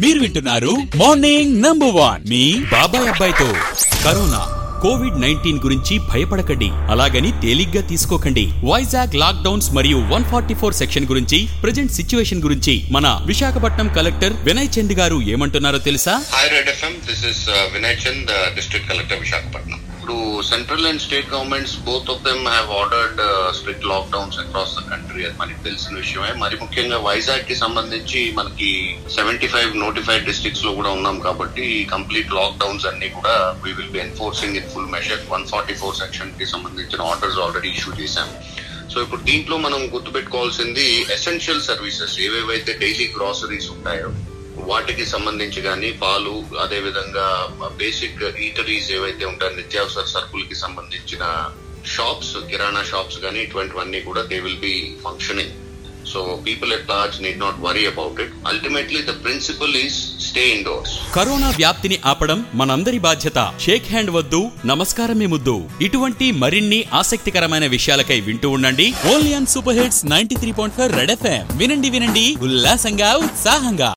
మీరు వింటున్నారు morning number one మీ బాబాయ్ అబ్బాయితో కరోనా కోవిడ్ నైన్టీన్ గురించి భయపడకండి అలాగని తేలిగ్గా తీసుకోకండి వైజాగ్ లాక్ డౌన్స్ మరియు వన్ ఫార్టీ ఫోర్ సెక్షన్ గురించి ప్రజెంట్ సిచ్యువేషన్ గురించి మన విశాఖపట్నం కలెక్టర్ వినయ్ చంద్ గారు ఏమంటున్నారో తెలుసా Hi Red FM, this is uh, Vinay Chand, uh, District Collector Visakhapatnam. ఇప్పుడు central and state governments both of them have ordered strict lockdowns across the country అది మనకి తెలిసిన విషయమే మరి ముఖ్యంగా వైజాగ్ కి సంబంధించి మనకి సెవెంటీ ఫైవ్ నోటిఫైడ్ డిస్ట్రిక్ట్స్ లో కూడా ఉన్నాం కాబట్టి కంప్లీట్ లాక్డౌన్స్ అన్ని కూడా we will be enforcing in full measure one forty four section కి సంబంధించిన ఆర్డర్స్ ఆల్రెడీ ఇష్యూ చేశాం సో ఇప్పుడు దీంట్లో మనం గుర్తుపెట్టుకోవాల్సింది ఎసెన్షియల్ సర్వీసెస్ ఏవేవైతే డైలీ గ్రాసరీస్ ఉంటాయో వాటికి సంబంధించి కానీ పాలు అదే విధంగా బేసిక్ ఈటరీస్ ఏవైతే ఉంటాయో నిత్యావసర సరుకులకి సంబంధించిన షాప్స్ కిరాణా షాప్స్ కానీ ఇటువంటివన్నీ కూడా they will be functioning so people at large need not worry about it ultimately the principle is stay indoors corona వ్యాప్తిని ఆపడం మనందరి బాధ్యత షేక్ హ్యాండ్ వద్దు నమస్కారమే ముద్దు ఇటువంటి మరిన్ని ఆసక్తికరమైన విషయాలకై వింటూ ఉండండి only on super hits ninety three point five red FM వినండి వినండి ఉల్లాసంగా ఉత్సాహంగా